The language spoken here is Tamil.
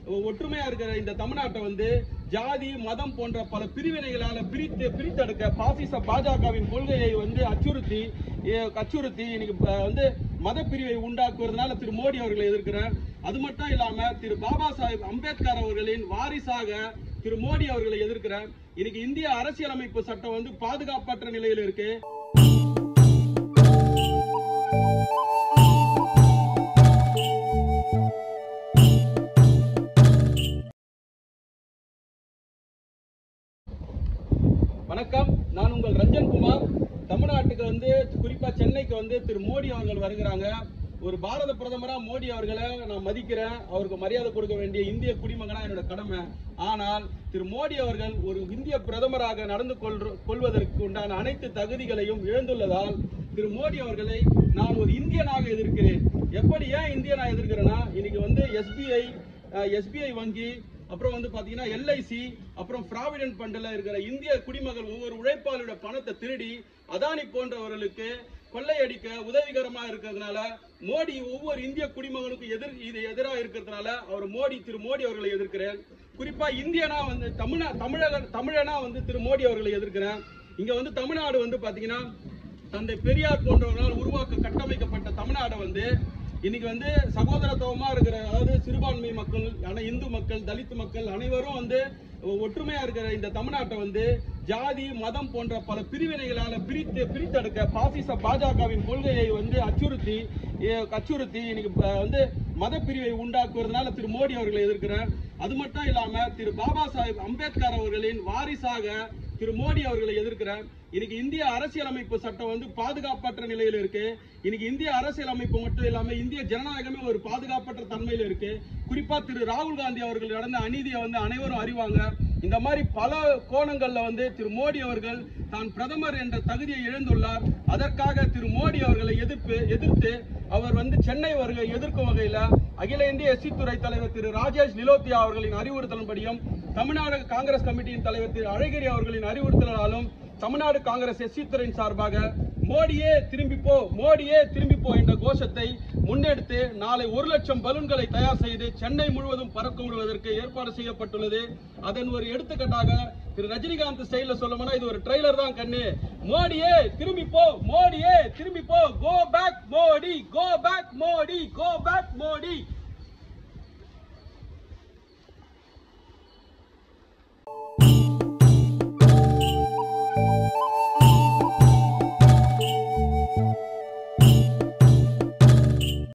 ஒற்றுமையா இருக்கிற இந்த தமிழ்நாட்டை வந்து ஜாதி மதம் போன்ற பல பிரிவினைகளால பிரித்து பிரித்தெடுக்க பாசிச பாஜகவின் கொள்கையை வந்து அச்சுறுத்தி எ- அச்சுறுத்தி இன்னைக்கு ப- வந்து மத பிரிவை உண்டாக்குவதனால திரு மோடி அவர்களை எதிர்க்கிறேன் அது மட்டும் இல்லாம திரு பாபா சாஹிப் அம்பேத்கர் அவர்களின் வாரிசாக திரு மோடி அவர்களை எதிர்க்கிறேன் இன்னைக்கு இந்திய அரசியலமைப்பு சட்டம் வந்து பாதுகாப்பற்ற நிலையில் இருக்கு வணக்கம் நான் உங்கள் ரஞ்சன் குமார் தமிழ்நாட்டுக்கு வந்து குறிப்பா சென்னைக்கு வந்து திரு மோடி அவர்கள் வருகிறாங்க ஒரு பாரத பிரதமரா மோடி அவர்களை நான் மதிக்கிறேன் அவருக்கு மரியாதை கொடுக்க வேண்டிய இந்திய குடிமகனா என்னோட கடமை ஆனால் திரு மோடி அவர்கள் ஒரு இந்திய பிரதமராக நடந்து கொள்ற கொள்வதற்கு உண்டான அனைத்து தகுதிகளையும் இழந்துள்ளதால் திரு மோடி அவர்களை நான் ஒரு இந்தியனாக எதிர்க்கிறேன் எப்படி ஏன் இந்தியனா எதிர்க்கிறேன்னா இன்னைக்கு வந்து எஸ்பிஐ எஸ்பிஐ வங்கி அப்புறம் வந்து பாத்தீங்கன்னா எல்ஐசி அப்புறம் ப்ராவிடென்ட் ஃபண்ட்ல இருக்கிற இந்திய குடிமகள் ஒவ்வொரு உழைப்பாளரோட பணத்தை திருடி அதானி போன்றவர்களுக்கு கொள்ளையடிக்க உதவிகரமா இருக்கிறதுனால மோடி ஒவ்வொரு இந்திய குடிமகனுக்கும் எதிர் இது எதிராக இருக்கிறதுனால அவர் மோடி திரு மோடி அவர்களை எதிர்க்கிறேன் குறிப்பா இந்தியனா வந்து தமிழ தமிழக தமிழனா வந்து திரு மோடி அவர்களை எதிர்க்கிறேன் இங்க வந்து தமிழ்நாடு வந்து பாத்தீங்கன்னா தந்தை பெரியார் போன்றவர்களால் உருவாக்க கட்டமைக்கப்பட்ட தமிழ்நாடு வந்து இன்னைக்கு வந்து சகோதரத்துவமா இருக்கிற அதாவது சிறுபான்மை மக்கள் ஆனா இந்து மக்கள் தலித் மக்கள் அனைவரும் வந்து ஒற்றுமையா இருக்கிற இந்த தமிழ்நாட்டை வந்து ஜாதி மதம் போன்ற பல பிரிவினைகளால பிரித்து பிரித்தெடுக்க பாசிச பாஜகவின் கொள்கையை வந்து அச்சுறுத்தி எ- அச்சுறுத்தி இன்னைக்கு ப- வந்து மத பிரிவை உண்டாக்குவதனால திரு மோடி அவர்களை எதிர்க்கிறேன் அது மட்டும் இல்லாம திரு பாபா சாஹிப் அம்பேத்கர் அவர்களின் வாரிசாக திரு மோடி அவர்களை எதிர்க்கிறேன் இன்னைக்கு இந்திய அரசியலமைப்பு சட்டம் வந்து பாதுகாப்பற்ற நிலையில் இருக்கு இன்னைக்கு இந்திய அரசியலமைப்பு மட்டும் இல்லாம இந்திய ஜனநாயகமே ஒரு பாதுகாப்பற்ற தன்மையில இருக்கு குறிப்பா திரு ராகுல் காந்தி அவர்கள் நடந்த அநீதியை வந்து அனைவரும் அறிவாங்க இந்த மாதிரி பல கோணங்கள்ல வந்து திரு மோடி அவர்கள் தான் பிரதமர் என்ற தகுதியை இழந்துள்ளார் அதற்காக திரு மோடி அவர்களை எதிர்ப்பு எதிர்த்து அவர் வந்து சென்னை வருகை எதிர்க்கும் வகையில அகில இந்திய எஸ்சி துறை தலைவர் திரு ராஜேஷ் நிலோத்தியா அவர்களின் அறிவுறுத்தலின்படியும் தமிழ்நாடு காங்கிரஸ் கமிட்டியின் தலைவர் திரு அழகிரி அவர்களின் அறிவுறுத்தலாலும் தமிழ்நாடு காங்கிரஸ் எஸ்சி துறையின் சார்பாக மோடியே திரும்பி போ மோடியே திரும்பி போ என்ற கோஷத்தை முன்னெடுத்து நாளை ஒரு லட்சம் பலூன்களை தயார் செய்து சென்னை முழுவதும் பறக்க விடுவதற்கு ஏற்பாடு செய்யப்பட்டுள்ளது அதன் ஒரு எடுத்துக்காட்டாக திரு ரஜினிகாந்த் ஸ்டைல சொல்லணும்னா இது ஒரு ட்ரெய்லர் தான் கண்ணு மோடியே திரும்பி போ மோடியே திரும்பி போ go back Modi go back Modi go back Modi